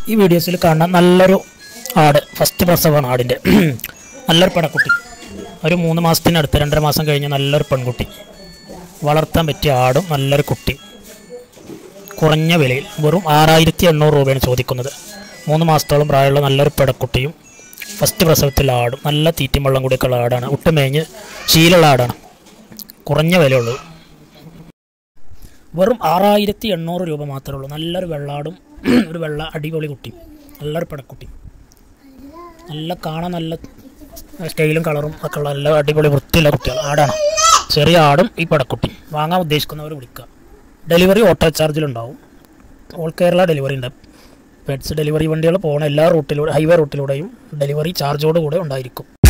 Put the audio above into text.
ഈ വീഡിയോസിൽ കാണുന്ന നല്ലൊരു ആട് ഫസ്റ്റ് പ്രസവമാണ് ആടിൻ്റെ നല്ലൊരു പടക്കുട്ടി ഒരു മൂന്ന് മാസത്തിനടുത്ത് രണ്ടര മാസം കഴിഞ്ഞ് നല്ലൊരു പെൺകുട്ടി വളർത്താൻ പറ്റിയ ആടും നല്ലൊരു കുട്ടി കുറഞ്ഞ വിലയിൽ വെറും ആറായിരത്തി എണ്ണൂറ് രൂപയാണ് ചോദിക്കുന്നത് മൂന്ന് മാസത്തോളം പ്രായമുള്ള നല്ലൊരു പെടക്കുട്ടിയും ഫസ്റ്റ് പ്രസവത്തിൽ ആടും നല്ല തീറ്റും വെള്ളം കൂടിയൊക്കെ ഉള്ള ആടാണ് ഒട്ടുമേഞ്ഞ് ശീലമുള്ള ആടാണ് കുറഞ്ഞ വിലയുള്ളൂ വെറും ആറായിരത്തി എണ്ണൂറ് രൂപ മാത്രമേ ഉള്ളൂ നല്ലൊരു വെള്ളാടും ഒരു വെള്ള അടിപൊളി കുട്ടി നല്ലൊരു പടക്കുട്ടി നല്ല കാണാൻ നല്ല സ്റ്റൈലും കളറും ഒക്കെ ഉള്ള നല്ല അടിപൊളി വൃത്തിയുള്ള കുട്ടികൾ ആടാണ് ചെറിയ ആടും ഈ പടക്കുട്ടി വാങ്ങാൻ ഉദ്ദേശിക്കുന്നവർ വിളിക്കുക ഡെലിവറി ഓട്ടോ ചാർജിലുണ്ടാവും ഓൾ കേരള ഡെലിവറി ഉണ്ട് പെറ്റ്സ് ഡെലിവറി വണ്ടികൾ പോകുന്ന എല്ലാ റൂട്ടിലൂടെ ഹൈവേ റൂട്ടിലൂടെയും ഡെലിവറി ചാർജോട് കൂടെ ഉണ്ടായിരിക്കും